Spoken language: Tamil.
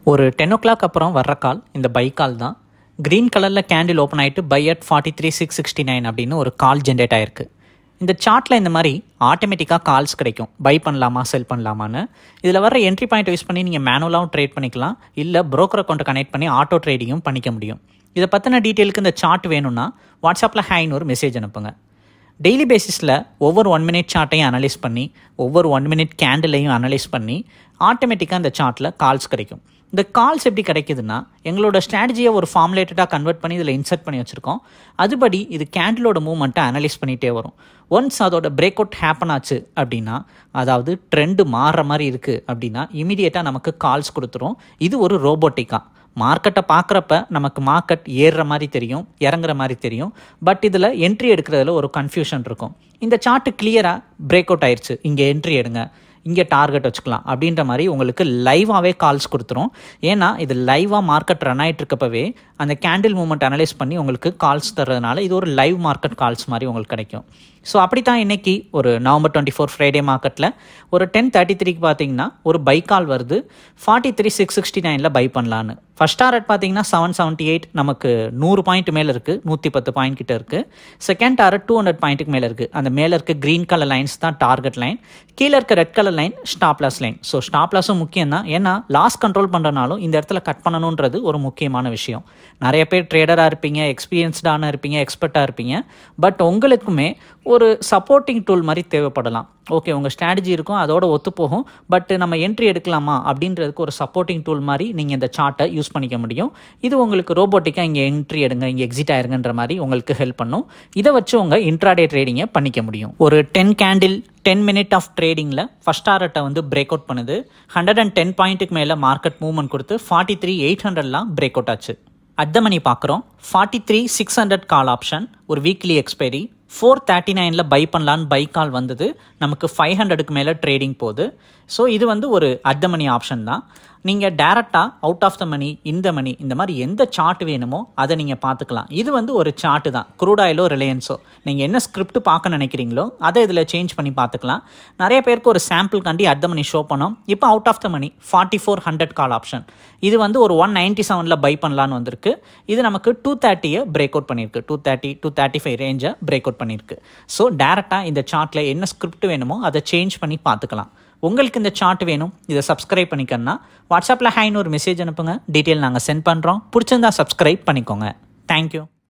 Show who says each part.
Speaker 1: ஒரு டென் ஓ கிளாக் அப்புறம் வர்ற கால் இந்த பை கால் தான் க்ரீன் கலரில் கேண்டில் ஓப்பன் ஆகிட்டு buy at forty three six sixty nine அப்படின்னு ஒரு கால் ஜென்ரேட் ஆயிருக்கு இந்த சார்ட்டில் இந்த மாதிரி ஆட்டோமேட்டிக்காக கால்ஸ் கிடைக்கும் பை பண்ணலாமா செல் பண்ணலாமான்னு இதில் வர என்ட்ரி பாயிண்ட் யூஸ் பண்ணி நீங்கள் மேனுவலாகவும் ட்ரேட் பண்ணிக்கலாம் இல்லை broker அக்கௌண்ட்டை கனெக்ட் பண்ணி ஆட்டோ ட்ரேடிங்கும் பண்ணிக்க முடியும் இதை பற்றின டீட்டெயிலுக்கு இந்த சார்ட் வேணும்னா வாட்ஸ்அப்பில் ஹேன்னு ஒரு மெசேஜ் அனுப்புங்க டெய்லி பேசிஸில் ஒவ்வொரு ஒன் மினிட் சார்ட்டையும் அனலைஸ் பண்ணி ஒவ்வொரு ஒன் மினிட் கேண்டிலையும் அனலைஸ் பண்ணி ஆட்டோமேட்டிக்காக இந்த சார்ட்டில் கால்ஸ் கிடைக்கும் இந்த கால்ஸ் எப்படி கிடைக்குதுன்னா எங்களோட ஸ்ட்ராட்டஜியை ஒரு ஃபார்முலேட்டடாக கன்வெர்ட் பண்ணி இதில் இன்சர்ட் பண்ணி வச்சுருக்கோம் அதுபடி இது கேண்டிலோட மூவ்மெண்ட்டை அனலைஸ் பண்ணிகிட்டே வரும் ஒன்ஸ் அதோட பிரேக் அவுட் ஹேப்பன் ஆச்சு அப்படின்னா அதாவது ட்ரெண்டு மாறுற மாதிரி இருக்குது அப்படின்னா இமீடியட்டாக நமக்கு கால்ஸ் கொடுத்துரும் இது ஒரு ரோபோட்டிக்கா மார்க்கெட்டை பார்க்குறப்ப நமக்கு மார்க்கெட் ஏறுற மாதிரி தெரியும் இறங்குற மாதிரி தெரியும் பட் இதில் என்ட்ரி எடுக்கிறதுல ஒரு கன்ஃபியூஷன் இருக்கும் இந்த சார்ட்டு கிளியராக பிரேக் அவுட் ஆயிடுச்சு இங்கே என்ட்ரி எடுங்க இங்கே டார்கெட் வச்சுக்கலாம் அப்படின்ற மாதிரி உங்களுக்கு லைவாகவே கால்ஸ் கொடுத்துரும் ஏன்னா இது லைவாக மார்க்கெட் ரன் ஆகிட்டு இருக்கப்பவே அந்த கேண்டில் மூமெண்ட் அனலைஸ் பண்ணி உங்களுக்கு கால்ஸ் தர்றதுனால இது ஒரு லைவ் மார்க்கெட் கால்ஸ் மாதிரி உங்களுக்கு கிடைக்கும் ஸோ அப்படி தான் இன்றைக்கி ஒரு நவம்பர் டுவெண்ட்டி ஃபோர் ஃப்ரைடே மார்க்கெட்டில் ஒரு டென் தேர்ட்டி த்ரீக்கு பார்த்தீங்கன்னா ஒரு பை கால் வருது ஃபார்ட்டி த்ரீ சிக்ஸ் சிக்ஸ்டி நைனில் பை பண்ணலான்னு ஃபஸ்ட் டாரட் பார்த்தீங்கன்னா செவன் செவன்ட்டி எயிட் நமக்கு நூறு பாயிண்ட் மேலே இருக்குது நூற்றி பத்து பாயிண்ட் கிட்ட இருக்குது செகண்ட் டாரட் டூ ஹண்ட்ரட் பாயிண்ட்டுக்கு மேலே இருக்குது அந்த மேலே இருக்க க்ரீன் கலர் லைன்ஸ் தான் டார்கெட் லைன் கீழே இருக்க red colour line stop loss line so stop லாஸும் முக்கியம் தான் ஏன்னா லாஸ் கண்ட்ரோல் பண்ணுறனாலும் இந்த இடத்துல கட் பண்ணணுன்றது ஒரு முக்கியமான விஷயம் நிறைய பேர் ட்ரேடராக இருப்பீங்க எக்ஸ்பீரியன்ஸ்டான இருப்பீங்க எக்ஸ்பர்ட்டாக இருப்பீங்க பட் உங்களுக்குமே ஒரு சப்போர்ட்டிங் டூல் மாதிரி தேவைப்படலாம் ஓகே உங்கள் ஸ்ட்ராட்டஜி இருக்கும் அதோட ஒத்து போகும் பட் நம்ம என்ட்ரி எடுக்கலாமா அப்படின்றதுக்கு ஒரு சப்போர்ட்டிங் டூல் மாதிரி நீங்கள் இந்த சார்ட்டை யூஸ் பண்ணிக்க முடியும் இது உங்களுக்கு ரோபோட்டிக்காக இங்கே என்ட்ரி எடுங்க இங்கே எக்ஸிட் ஆயிருங்கன்ற மாதிரி உங்களுக்கு ஹெல்ப் பண்ணும் இதை வச்சு உங்கள் இன்ட்ராடே ட்ரேடிங்கை பண்ணிக்க முடியும் ஒரு ten candle ten minute of ட்ரேடிங்கில் ஃபஸ்ட் டாரட்டை வந்து பிரேக் அவுட் பண்ணுது ஹண்ட்ரட் அண்ட் டென் பாயிண்ட்டுக்கு மேலே மார்க்கெட் மூவ்மெண்ட் கொடுத்து ஃபார்ட்டி த்ரீ எயிட் ஹண்ட்ரட்லாம் பிரேக் அவுட் ஆச்சு அட் மணி பார்க்குறோம் forty three six hundred call option ஒரு வீக்லி எக்ஸ்பைரி ஃபோர் தேர்ட்டி நைனில் பை பண்ணலான்னு பை கால் வந்தது நமக்கு ஃபைவ் ஹண்ட்ரடுக்கு மேலே ட்ரேடிங் போகுது ஸோ இது வந்து ஒரு அட் மணி ஆப்ஷன் தான் நீங்கள் டேரெக்டாக அவுட் ஆஃப் த மணி இந்த மணி இந்த மாதிரி எந்த சார்ட் வேணுமோ அதை நீங்கள் பார்த்துக்கலாம் இது வந்து ஒரு சார்ட்டு தான் க்ரூட் ஆயிலோ ரிலையன்ஸோ நீங்கள் என்ன ஸ்கிரிப்ட் பார்க்க நினைக்கிறீங்களோ அதை இதில் சேஞ்ச் பண்ணி பார்த்துக்கலாம் நிறைய பேருக்கு ஒரு சாம்பிள் கண்டி அட் த மணி ஷோ பண்ணோம் இப்போ out of the money forty four hundred call option இது வந்து ஒரு ஒன் நைன்ட்டி செவனில் பை பண்ணலான்னு வந்திருக்கு இது நமக்கு டூ தேர்ட்டியை பிரேக் அவுட் பண்ணியிருக்கு two thirty two thirty five ரேஞ்சை பிரேக் அவுட் பண்ணியிருக்கு ஸோ டேரெக்டாக இந்த சார்ட்டில் என்ன ஸ்கிரிப்ட் வேணுமோ அதை சேஞ்ச் பண்ணி பார்த்துக்கலாம் உங்களுக்கு இந்த சார்ட் வேணும் இதை சப்ஸ்கிரைப் பண்ணிக்கன்னா வாட்ஸ்அப்பில் ஹைன்னு ஒரு மெசேஜ் அனுப்புங்க டீட்டெயில் நாங்கள் சென்ட் பண்ணுறோம் பிடிச்சிருந்தா சப்ஸ்கிரைப் பண்ணிக்கோங்க தேங்க்யூ